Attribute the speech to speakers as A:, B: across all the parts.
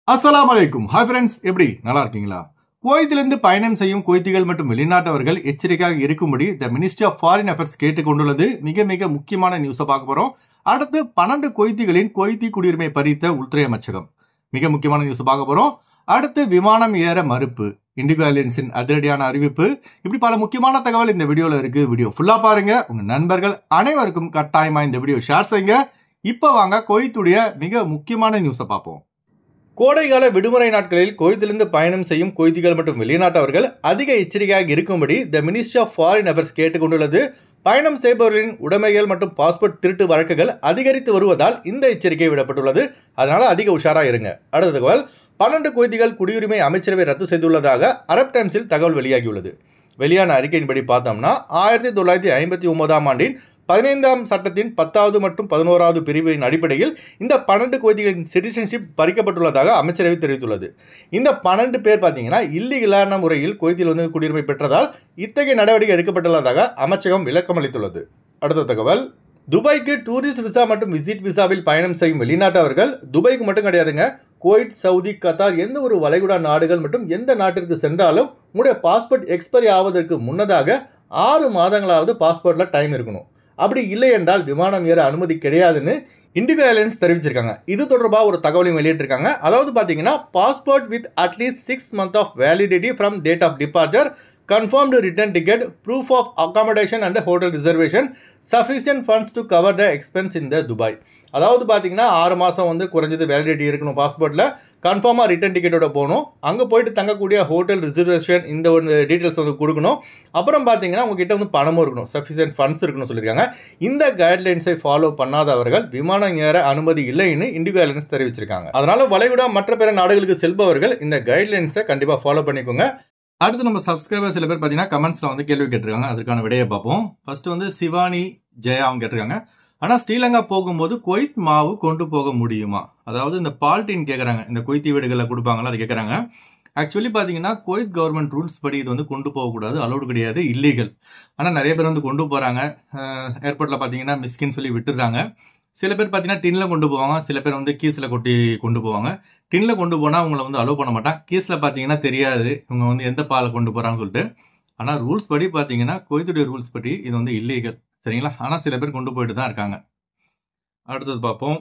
A: அஸ்ஸலாமு அலைக்கும் hi friends எப்படி நல்லா இருக்கீங்களா குவைத்திலிருந்து பயணம் செய்யும் குவைத்திகள் மற்றும் வெளிநாட்டவர்கள் எச்சரிக்கையாக இருக்கும்படி the ministry of foreign affairs கேட்டுக்கொண்டுள்ளது மிக மிக முக்கியமான நியூஸை பார்க்க போறோம் அடுத்து பன்னெண்டு குவைத்திகளின் குவைத்தி குடியுரிமை பறித்த உள்துறை அமைச்சகம் மிக முக்கியமான நியூஸ் பார்க்க போறோம் அடுத்து விமானம் ஏற மறுப்பு இண்டிகோ ஏர்லைன்ஸின் அதிரடியான அறிவிப்பு இப்படி பல முக்கியமான தகவல் இந்த வீடியோல இருக்கு வீடியோ ஃபுல்லா பாருங்க உங்க நண்பர்கள் அனைவருக்கும் கட்டாயமா இந்த வீடியோ ஷேர் செய்யுங்க இப்போ வாங்க குவைத்துடைய மிக முக்கியமான நியூஸை பார்ப்போம் கோடைகால விடுமுறை நாட்களில் குவைத்திலிருந்து பயணம் செய்யும் குவைத்திகள் மற்றும் வெளிநாட்டவர்கள் அதிக எச்சரிக்கையாக இருக்கும்படி the ministry of foreign affairs கேட்டுக்கொண்டுள்ளது பயணம் செய்பவர்களின் உடைமைகள் மற்றும் பாஸ்போர்ட் திருட்டு வழக்குகள் அதிகரித்து வருவதால் இந்த எச்சரிக்கை விடப்பட்டுள்ளது அதனால அதிக உஷாரா இருங்க அடுத்த தகவல் பன்னெண்டு குவைத்திகள் குடியுரிமை அமைச்சரவை ரத்து செய்துள்ளதாக அரப் டைம்ஸில் தகவல் வெளியாகியுள்ளது வெளியான அறிக்கையின்படி பார்த்தோம்னா ஆயிரத்தி தொள்ளாயிரத்தி ஐம்பத்தி ஒன்பதாம் ஆண்டின் பதினைந்தாம் சட்டத்தின் பத்தாவது மற்றும் பதினோராவது பிரிவின் அடிப்படையில் இந்த பன்னெண்டு குவைத்திகளின் சிட்டிசன்ஷிப் பறிக்கப்பட்டுள்ளதாக அமைச்சரவை தெரிவித்துள்ளது இந்த பன்னெண்டு பேர் பார்த்தீங்கன்னா இல்லீகலான முறையில் குவைத்தில் வந்து குடியுரிமை பெற்றதால் இத்தகைய நடவடிக்கை எடுக்கப்பட்டுள்ளதாக அமைச்சகம் விளக்கம் அளித்துள்ளது அடுத்த தகவல் துபாய்க்கு டூரிஸ்ட் விசா மற்றும் விசிட் விசாவில் பயணம் செய்யும் வெளிநாட்டவர்கள் துபாய்க்கு மட்டும் கிடையாதுங்க குவைட் சவுதி கத்தார் எந்த ஒரு வளைகுடா நாடுகள் மற்றும் எந்த நாட்டிற்கு சென்றாலும் உங்களுடைய பாஸ்போர்ட் எக்ஸ்பைரி ஆவதற்கு முன்னதாக ஆறு மாதங்களாவது பாஸ்போர்ட்டில் டைம் இருக்கணும் அப்படி இல்லை என்றால் விமானம் ஏற அனுமதி கிடையாதுன்னு இண்டிகோ ஏர்லைன்ஸ் தெரிவிச்சிருக்காங்க இது தொடர்பாக ஒரு தகவலையும் வெளியிட்டிருக்காங்க அதாவது பார்த்தீங்கன்னா passport with at least six month of validity from date of departure confirmed return ticket, proof of accommodation and hotel reservation, sufficient funds to cover the expense in the Dubai. அதாவது பார்த்தீங்கன்னா ஆறு மாதம் வந்து குறைஞ்சது வேலிடிட்டி இருக்கணும் பாஸ்போர்ட்டில் கன்ஃபார்மாக ரிட்டர்ன் டிக்கெட்டோட போகணும் அங்கே போயிட்டு தங்கக்கூடிய ஹோட்டல் ரிசர்வேஷன் இந்த ஒரு டீட்டெயில்ஸ் வந்து கொடுக்கணும் அப்புறம் பார்த்தீங்கன்னா உங்ககிட்ட வந்து பணமும் இருக்கணும் சஃபிஷியன்ட் ஃபண்ட்ஸ் இருக்கணும் சொல்லியிருக்காங்க இந்த கைட்லைன்ஸை ஃபாலோ பண்ணாதவர்கள் விமானம் ஏற அனுமதி இல்லைன்னு இண்டிகோ ஏர்லைன்ஸ் தெரிவிச்சிருக்காங்க அதனால வளைகுடா மற்ற பிற நாடுகளுக்கு செல்பவர்கள் இந்த கைட்லைன்ஸை கண்டிப்பாக ஃபாலோ பண்ணிக்கோங்க அடுத்து நம்ம சப்ஸ்கிரைபர் சில பேர் பார்த்தீங்கன்னா கமெண்ட்ஸில் வந்து கேள்வி கேட்டிருக்காங்க அதற்கான விடையை பார்ப்போம் ஃபர்ஸ்ட் வந்து சிவானி ஜெயா அவங்க கேட்டிருக்காங்க ஆனால் ஸ்ரீலங்கா போகும்போது கொய்த் மாவு கொண்டு போக முடியுமா அதாவது இந்த பால்டின் கேட்குறாங்க இந்த கொய்த்தி வீடுகளில் கொடுப்பாங்களா அது கேட்குறாங்க ஆக்சுவலி பார்த்தீங்கன்னா குவைத் கவர்மெண்ட் ரூல்ஸ் படி இது வந்து கொண்டு போகக்கூடாது அலௌடு கிடையாது இல்லீகல் ஆனால் நிறைய பேர் வந்து கொண்டு போகிறாங்க ஏர்போர்ட்டில் பார்த்தீங்கன்னா மிஸ்கின்னு சொல்லி விட்டுறாங்க சில பேர் பார்த்தீங்கன்னா டின்ல கொண்டு போவாங்க சில பேர் வந்து கீஸில் கொட்டி கொண்டு போவாங்க டின்ல கொண்டு போனால் அவங்கள வந்து அலோவ் பண்ண மாட்டாங்க கீஸில் பார்த்தீங்கன்னா தெரியாது இவங்க வந்து எந்த பாலை கொண்டு போகிறான்னு சொல்லிட்டு ஆனால் ரூல்ஸ் படி பார்த்தீங்கன்னா குவைத்துடைய ரூல்ஸ் படி இது வந்து இல்லீகல் சரிங்களா ஆனால் சில பேர் கொண்டு போயிட்டு தான் இருக்காங்க அடுத்தது பார்ப்போம்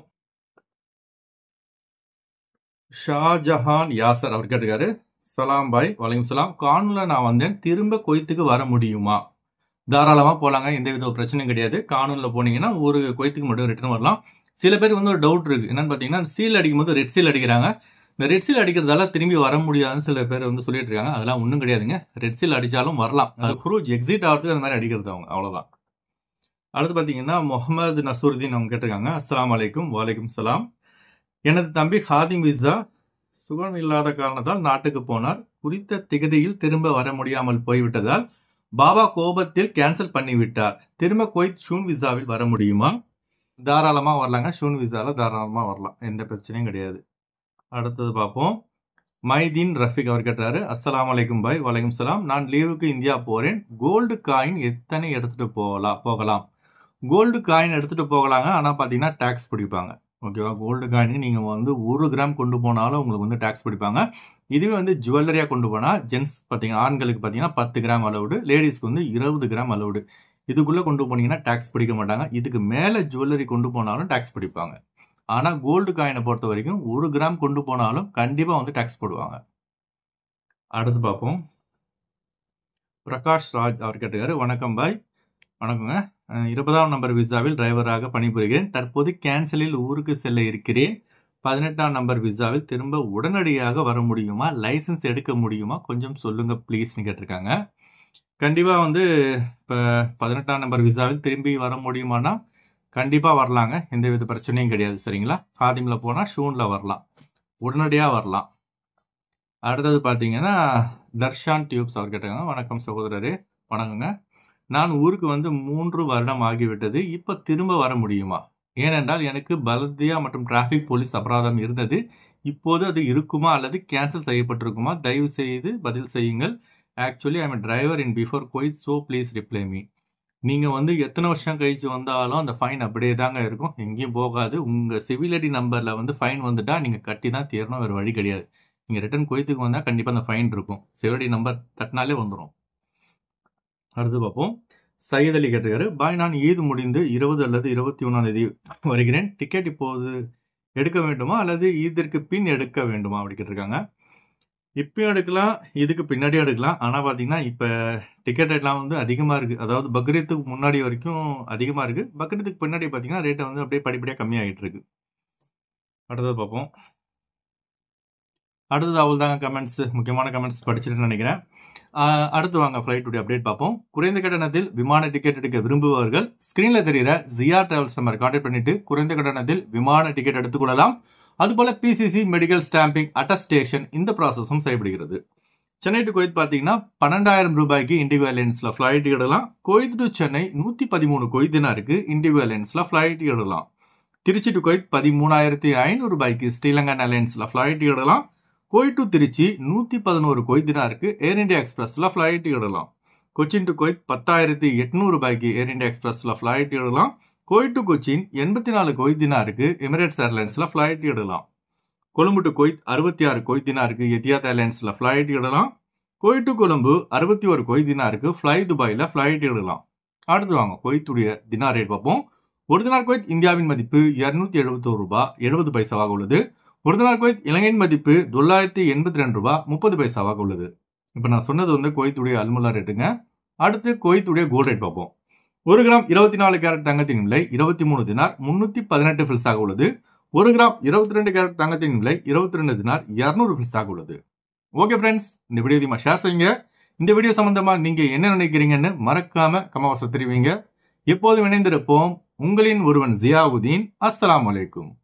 A: ஷாஜஹான் யாசர் அவர் கேட்டிருக்காரு சலாம் பாய் வலைக்கும் சலாம் கானூல நான் வந்தேன் திரும்ப கொய்த்துக்கு வர முடியுமா தாராளமாக போகலாங்க எந்த வித பிரச்சனையும் கிடையாது கானூனில் போனீங்கன்னா ஒரு கொய்த்துக்கு மட்டும் ரிட்டர்ன் வரலாம் சில பேர் வந்து ஒரு டவுட் இருக்கு என்னன்னு பார்த்தீங்கன்னா சீல் அடிக்கும் போது ரெட் சீல் அடிக்கிறாங்க இந்த ரெட் சீல் அடிக்கிறதால திரும்பி வர முடியாதுன்னு சில பேர் வந்து சொல்லிட்டு இருக்காங்க அதெல்லாம் ஒன்றும் கிடையாதுங்க ரெட் சீல் அடித்தாலும் வரலாம் அது குரூஜ் எக்ஸிட் ஆகிறதுக்கு அந்த மாதிரி அடிக்கிறது அவங்க அவ்வளோதான் அடுத்து பார்த்தீங்கன்னா முகமது நசூருதீன் அவங்க கேட்டிருக்காங்க அஸ்லாம் வலைக்கும் வாலைக்கும் சலாம் எனது தம்பி ஹாதிம் விசா சுகம் இல்லாத காரணத்தால் நாட்டுக்கு போனார் குறித்த திகதியில் திரும்ப வர முடியாமல் போய்விட்டதால் பாபா கோபத்தில் கேன்சல் பண்ணிவிட்டார் திரும்ப குவைத் ஷூன் விசாவில் வர முடியுமா தாராளமாக வரலாங்க ஷூன் விசாவில் தாராளமாக வரலாம் எந்த பிரச்சனையும் கிடையாது அடுத்தது பார்ப்போம் மைதீன் ரஃபிக் அவர் கேட்டாரு அஸ்லாம் வலைக்கும் பாய் வலைக்கும் சலாம் நான் லீவுக்கு இந்தியா போகிறேன் கோல்டு காயின் எத்தனை எடுத்துகிட்டு போகலாம் போகலாம் கோல்டு காயின் எடுத்துகிட்டு போகலாங்க ஆனால் பார்த்தீங்கன்னா டேக்ஸ் பிடிப்பாங்க ஓகேவா கோல்டு காயின் நீங்கள் வந்து ஒரு கிராம் கொண்டு போனாலும் உங்களுக்கு வந்து டேக்ஸ் பிடிப்பாங்க இதுவே வந்து ஜுவல்லரியாக கொண்டு போனால் ஜென்ஸ் பார்த்தீங்கன்னா ஆண்களுக்கு பார்த்தீங்கன்னா பத்து கிராம் அளவுடு லேடிஸ்க்கு வந்து இருபது கிராம் அளவுடு இதுக்குள்ளே கொண்டு போனீங்கன்னா டேக்ஸ் பிடிக்க மாட்டாங்க இதுக்கு மேலே ஜுவல்லரி கொண்டு போனாலும் டேக்ஸ் பிடிப்பாங்க ஆனால் கோல்டு காயினை பொறுத்த வரைக்கும் ஒரு கிராம் கொண்டு போனாலும் கண்டிப்பாக வந்து டேக்ஸ் போடுவாங்க அடுத்து பார்ப்போம் பிரகாஷ் ராஜ் அவர் கேட்டுக்காரு வணக்கம் பாய் வணக்கங்க இருபதாம் நம்பர் விசாவில் டிரைவராக பணிபுரிகிறேன் தற்போது கேன்சலில் ஊருக்கு செல்ல இருக்கிறேன் பதினெட்டாம் நம்பர் விசாவில் திரும்ப உடனடியாக வர முடியுமா லைசன்ஸ் எடுக்க முடியுமா கொஞ்சம் சொல்லுங்க ப்ளீஸ்னு கேட்டிருக்காங்க கண்டிப்பாக வந்து இப்போ பதினெட்டாம் நம்பர் விசாவில் திரும்பி வர முடியுமானா கண்டிப்பாக வரலாங்க எந்த வித பிரச்சனையும் கிடையாது சரிங்களா காதிமில் போனால் ஷூனில் வரலாம் உடனடியாக வரலாம் அடுத்தது பார்த்தீங்கன்னா தர்ஷான் டியூப்ஸ் அவர் கேட்டாங்க வணக்கம் சகோதரரே வணக்கங்க நான் ஊருக்கு வந்து மூன்று வருடம் ஆகிவிட்டது இப்போ திரும்ப வர முடியுமா ஏனென்றால் எனக்கு பலத்தியா மற்றும் டிராஃபிக் போலீஸ் அபராதம் இருந்தது இப்போது அது இருக்குமா அல்லது கேன்சல் செய்யப்பட்டிருக்குமா தயவு செய்து பதில் செய்யுங்கள் actually I am driver in before கோயிட் ஸோ ப்ளீஸ் ரிப்ளை மீ நீங்க வந்து எத்தனை வருஷம் கழிச்சு வந்தாலும் அந்த ஃபைன் அப்படியே தாங்க இருக்கும் எங்கேயும் போகாது உங்க சிவில் ஐடி நம்பர்ல வந்து ஃபைன் வந்துட்டா நீங்க கட்டி தான் தீரணும் வேற வழி கிடையாது நீங்க ரிட்டர்ன் குவைத்துக்கு வந்தா கண்டிப்பா அந்த ஃபைன் இருக்கும் சிவில் ஐடி நம்பர் தட்டினாலே வந்துடும் அடுத்து பார்ப்போம் சையத் அலி கேட்டிருக்காரு பாய் நான் ஈது முடிந்து இருபது அல்லது இருபத்தி ஒன்றாம் தேதி வருகிறேன் டிக்கெட் இப்போது எடுக்க வேண்டுமா அல்லது ஈதிற்கு பின் எடுக்க வேண்டுமா அப்படி கேட்டிருக்காங்க இப்பயும் எடுக்கலாம் இதுக்கு பின்னாடி எடுக்கலாம் ஆனால் பார்த்தீங்கன்னா இப்போ டிக்கெட் ரேட்லாம் வந்து அதிகமாக இருக்குது அதாவது பக்ரீத்துக்கு முன்னாடி வரைக்கும் அதிகமாக இருக்குது பக்ரீத்துக்கு பின்னாடி பார்த்தீங்கன்னா ரேட்டை வந்து அப்படியே படிப்படியாக கம்மியாகிட்டு இருக்கு அடுத்தது பார்ப்போம் அடுத்தது அவள் தாங்க கமெண்ட்ஸ் முக்கியமான கமெண்ட்ஸ் படிச்சுட்டு நினைக்கிறேன் ஆஹ் அடுத்து வாங்க ஃப்ளைட்டுடைய அப்டேட் பார்ப்போம் குறைந்த கட்டணத்தில் விமான டிக்கெட் எடுக்க விரும்புபவர்கள் ஸ்க்ரீனில் தெரிகிற ஜியா டிராவல்ஸ் நம்பர் கான்டாக்ட் பண்ணிட்டு குறைந்த கட்டணத்தில் விமான டிக்கெட் எடுத்துக்கொள்ளலாம் அதுபோல பிசிசி மெடிக்கல் ஸ்டாம்பிங் அட்டஸ்டேஷன் இந்த ப்ராசஸும் செய்யப்படுகிறது சென்னை டு குவைத் பார்த்தீங்கன்னா பன்னெண்டாயிரம் ரூபாய்க்கு இண்டிகோ ஏர்லைன்ஸில் ஃப்ளைட் எடுக்கலாம் குவைத் டு சென்னை நூற்றி பதிமூணு கொய்தினாருக்கு இண்டிகோ ஏர்லைன்ஸில் ஃப்ளைட் எடுக்கலாம் திருச்சி டு குவைத் பதிமூணாயிரத்தி ஐநூறு ரூபாய்க்கு ஸ்ரீலங்கன் ஏர்லைன்ஸில் ஃப்ளைட் எடுக்கலாம் குவைத் டு திருச்சி நூற்றி பதினோரு கொய்தினாருக்கு ஏர் இந்தியா எக்ஸ்பிரஸில் ஃப்ளைட் எடுக்கலாம் கொச்சின் டு குவைத் பத்தாயிரத்தி எட்நூறு ரூபாய்க்கு ஏர் இந்தியா எக்ஸ்பிரஸில் ஃப்ளைட் எடுக்கலாம் குவைத் டு கொச்சின் எண்பத்தி நாலு கொய்தினாருக்கு எமிரேட்ஸ் ஏர்லைன்ஸில் ஃப்ளைட் எடுக்கலாம் கொழும்பு டு குவைத் அறுபத்தி ஆறு கொய்தினாருக்கு எத்தியாத் ஏர்லைன்ஸில் ஃப்ளைட் இடலாம் குவைத் டு கொழும்பு அறுபத்தி ஒரு கொய்தினாருக்கு ஃப்ளை துபாயில் ஃப்ளைட் இடலாம் அடுத்து வாங்க குவைத்துடைய தினார் ரேட் பார்ப்போம் ஒரு தினார் குவைத் இந்தியாவின் மதிப்பு இரநூத்தி எழுபத்தோரு ரூபாய் எழுபது பைசாவாக உள்ளது ஒரு தினார் குவைத் இலங்கையின் மதிப்பு தொள்ளாயிரத்தி எண்பத்தி ரெண்டு ரூபாய் முப்பது பைசாவாக உள்ளது இப்போ நான் சொன்னது வந்து குவைத்துடைய அல்முல்லா ரேட்டுங்க அடுத்து குவைத்துடைய கோல்ட் ரேட் பார்ப்போம் ஒரு கிராம் இருபத்தி நாலு கேரட் தங்கத்தின் விலை இருபத்தி மூணு தினார் முன்னூத்தி பதினெட்டு ஃபில்ஸாக உள்ளது ஒரு கிராம் இருபத்தி ரெண்டு கேரட் தங்கத்தின் விலை இருபத்தி ரெண்டு தினார் இரநூறு ஃபில்ஸாக உள்ளது ஓகே ஃப்ரெண்ட்ஸ் இந்த வீடியோ அதிகமாக ஷேர் செய்யுங்க இந்த வீடியோ சம்பந்தமா நீங்க என்ன நினைக்கிறீங்கன்னு மறக்காம கமவாச தெரிவிங்க எப்போதும் இணைந்திருப்போம் உங்களின் ஒருவன் ஜியாவுதீன் அஸ்ஸலாமு அலைக்கும்